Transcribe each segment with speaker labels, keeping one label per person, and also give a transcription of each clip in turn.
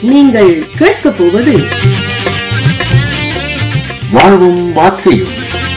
Speaker 1: நீங்கள் கேட்கப் போவது
Speaker 2: வாழ்வும் வார்த்தையும்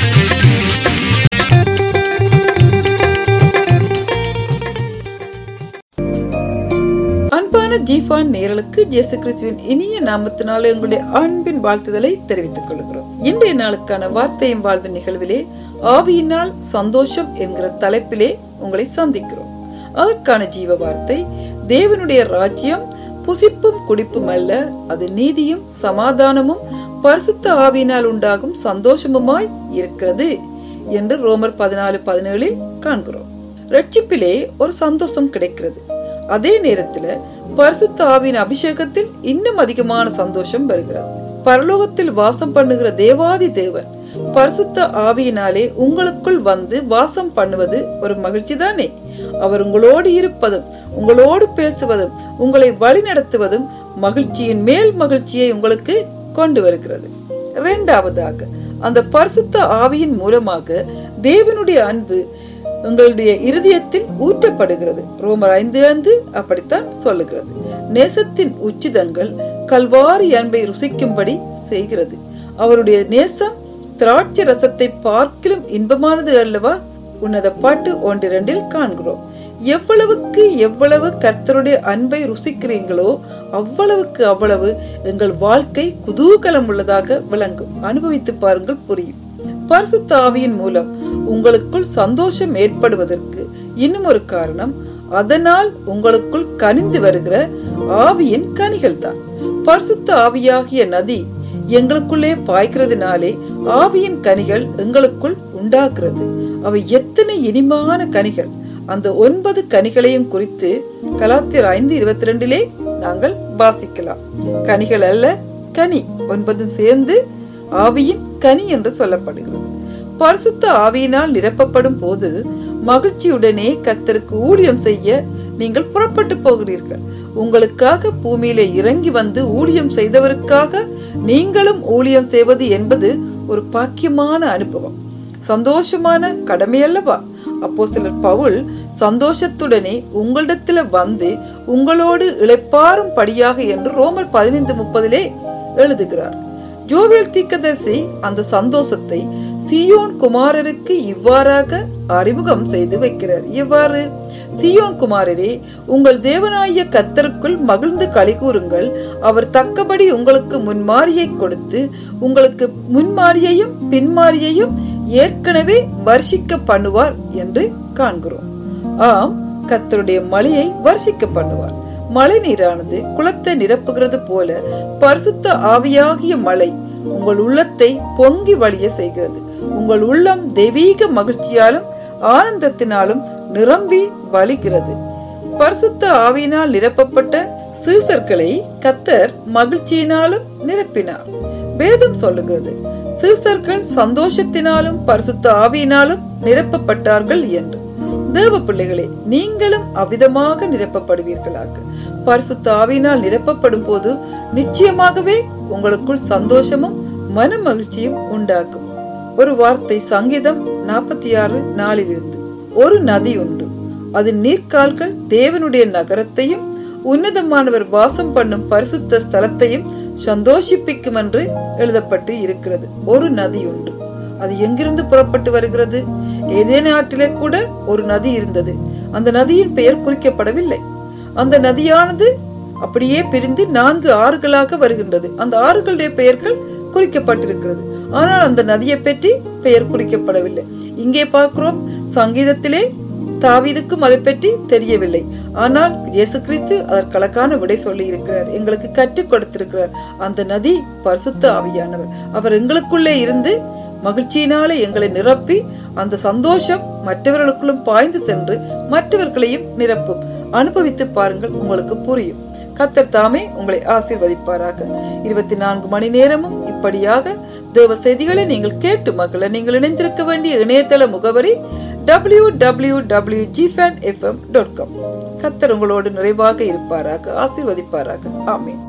Speaker 3: அன்பான ஜீஃபான் நேரலுக்கு ஜேசு கிறிஸ்துவின் இனிய நாமத்தினால எங்களுடைய அன்பின் வாழ்த்துதலை தெரிவித்துக் கொள்கிறோம் இன்றைய நாளுக்கான வார்த்தையும் வாழ்வின் நிகழ்விலே ஆவியினால் சந்தோஷம் என்கிற தலைப்பிலே உங்களை சந்திக்கிறோம் அதற்கான ஜீவ வார்த்தை தேவனுடைய ராஜ்யம் புசிப்பும் குடிப்பும் அல்ல அது நீதியும் சமாதானமும் பரிசுத்த ஆவியினால் உண்டாகும் சந்தோஷமுமாய் இருக்கிறது என்று ரோமர் பதினாலு பதினேழில் காண்கிறோம் ரட்சிப்பிலே ஒரு சந்தோஷம் கிடைக்கிறது அதே நேரத்துல பரிசுத்த ஆவியின் அபிஷேகத்தில் இன்னும் அதிகமான சந்தோஷம் வருகிறது பரலோகத்தில் வாசம் பண்ணுகிற தேவாதி தேவன் பரிசுத்த ஆவியினாலே உங்களுக்குள் வந்து வாசம் பண்ணுவது ஒரு மகிழ்ச்சி தானே அவர் உங்களோடு இருப்பதும் உங்களோடு பேசுவதும் உங்களை வழிநடத்துவதும் மகிழ்ச்சியின் மேல் மகிழ்ச்சியை உங்களுக்கு கொண்டு வருகிறது இரண்டாவதாக அந்த பரிசுத்த ஆவியின் மூலமாக தேவனுடைய அன்பு உங்களுடைய இருதயத்தில் ஊற்றப்படுகிறது ரோமர் ஐந்து ஐந்து அப்படித்தான் சொல்லுகிறது நேசத்தின் உச்சிதங்கள் கல்வாரி அன்பை ருசிக்கும்படி செய்கிறது அவருடைய நேசம் திராட்சை ரசத்தை பார்க்கிலும் இன்பமானது அல்லவா உன்னத பாட்டு ஒன்றிரண்டில் காண்கிறோம் எவ்வளவுக்கு எவ்வளவு கர்த்தருடைய அன்பை ருசிக்கிறீங்களோ அவ்வளவுக்கு அவ்வளவு எங்கள் வாழ்க்கை குதூகலம் உள்ளதாக விளங்கும் அனுபவித்து பாருங்கள் புரியும் பரிசுத்த ஆவியின் மூலம் உங்களுக்குள் சந்தோஷம் ஏற்படுவதற்கு இன்னும் ஒரு காரணம் அதனால் உங்களுக்குள் கனிந்து வருகிற ஆவியின் கனிகள் தான் பரிசுத்த ஆவியாகிய நதி எங்களுக்குள்ளே பாய்க்கிறதுனாலே ஆவியின் கனிகள் எங்களுக்குள் உண்டாக்குறது அவை எத்தனை இனிமான கனிகள் அந்த ஒன்பது கனிகளையும் குறித்து கலாத்தியர் ஐந்து இருபத்தி ரெண்டிலே நாங்கள் வாசிக்கலாம் கனிகள் அல்ல கனி ஒன்பதும் சேர்ந்து ஆவியின் கனி என்று சொல்லப்படுகிறது பரிசுத்த ஆவியினால் நிரப்பப்படும் போது மகிழ்ச்சியுடனே கர்த்தருக்கு ஊழியம் செய்ய நீங்கள் புறப்பட்டு போகிறீர்கள் உங்களுக்காக பூமியிலே இறங்கி வந்து ஊழியம் செய்தவருக்காக நீங்களும் ஊழியம் செய்வது என்பது ஒரு பாக்கியமான அனுபவம் சந்தோஷமான கடமை அல்லவா அப்போ சிலர் பவுல் சந்தோஷத்துடனே உங்களிடத்துல வந்து உங்களோடு இழைப்பாரும் படியாக என்று ரோமர் பதினைந்து முப்பதிலே எழுதுகிறார் ஜோவேல் தீக்கதரிசி அந்த சந்தோஷத்தை சியோன் குமாரருக்கு இவ்வாறாக அறிமுகம் செய்து வைக்கிறார் இவ்வாறு சியோன் குமாரரே உங்கள் தேவனாய கத்தருக்குள் மகிழ்ந்து களி கூறுங்கள் அவர் தக்கபடி உங்களுக்கு முன்மாரியை கொடுத்து உங்களுக்கு முன்மாரியையும் பின்மாரியையும் ஏற்கனவே வர்ஷிக்க பண்ணுவார் என்று காண்கிறோம் ஆம் கத்தருடைய மழையை வர்ஷிக்க பண்ணுவார் மழை நீரானது குளத்தை நிரப்புகிறது போல பரிசுத்த ஆவியாகிய மழை உங்கள் உள்ளத்தை பொங்கி வழிய செய்கிறது உங்கள் உள்ளம் தெய்வீக மகிழ்ச்சியாலும் ஆனந்தத்தினாலும் நிரம்பி வலிக்கிறது பரிசுத்த ஆவியினால் நிரப்பப்பட்ட சீசர்களை கத்தர் மகிழ்ச்சியினாலும் நிரப்பினார் வேதம் சொல்லுகிறது சீசர்கள் சந்தோஷத்தினாலும் பரிசுத்த ஆவியினாலும் நிரப்பப்பட்டார்கள் என்று தேவ பிள்ளைகளே நீங்களும் அவ்விதமாக நிரப்பப்படுவீர்களாக பரிசுத்த ஆவியினால் நிரப்பப்படும் போது நிச்சயமாகவே உங்களுக்குள் சந்தோஷமும் மன மகிழ்ச்சியும் உண்டாக்கும் ஒரு வார்த்தை சங்கீதம் நாற்பத்தி ஆறு நாளிலிருந்து ஒரு நதி உண்டு அதன் நீர்க்கால்கள் தேவனுடைய நகரத்தையும் உன்னதமானவர் வாசம் பண்ணும் பரிசுத்த ஸ்தலத்தையும் சந்தோஷிப்பிக்கும் என்று எழுதப்பட்டு இருக்கிறது ஒரு நதி உண்டு அது எங்கிருந்து புறப்பட்டு வருகிறது ஏதே நாட்டிலே கூட ஒரு நதி இருந்தது அந்த நதியின் பெயர் குறிக்கப்படவில்லை அந்த நதியானது அப்படியே பிரிந்து நான்கு ஆறுகளாக வருகின்றது அந்த ஆறுகளுடைய பெயர்கள் குறிக்கப்பட்டிருக்கிறது ஆனால் அந்த நதியை பற்றி பெயர் குறிக்கப்படவில்லை இங்கே பார்க்கிறோம் சங்கீதத்திலே தாவீதுக்கும் அதை பற்றி தெரியவில்லை ஆனால் இயேசு கிறிஸ்து அதற்கலக்கான விடை சொல்லி இருக்கிறார் எங்களுக்கு கற்றுக் கொடுத்திருக்கிறார் அந்த நதி பரிசுத்த ஆவியானவர் அவர் எங்களுக்குள்ளே இருந்து மகிழ்ச்சியினாலே எங்களை நிரப்பி அந்த சந்தோஷம் மற்றவர்களுக்குள்ளும் பாய்ந்து சென்று மற்றவர்களையும் நிரப்பும் அனுபவித்து பாருங்கள் உங்களுக்கு புரியும் கத்தர் தாமே உங்களை ஆசீர்வதிப்பாராக இருபத்தி நான்கு மணி நேரமும் இப்படியாக தேவ செய்திகளை நீங்கள் கேட்டு மக்களை நீங்கள் இணைந்திருக்க வேண்டிய இணையதள முகவரி டபிள்யூ டபிள்யூ டபிள்யூ ஜிஃபேன் எஃப்எம் டாட் காம் கத்தர் உங்களோடு நிறைவாக இருப்பாராக ஆசீர்வதிப்பாராக ஆமீன்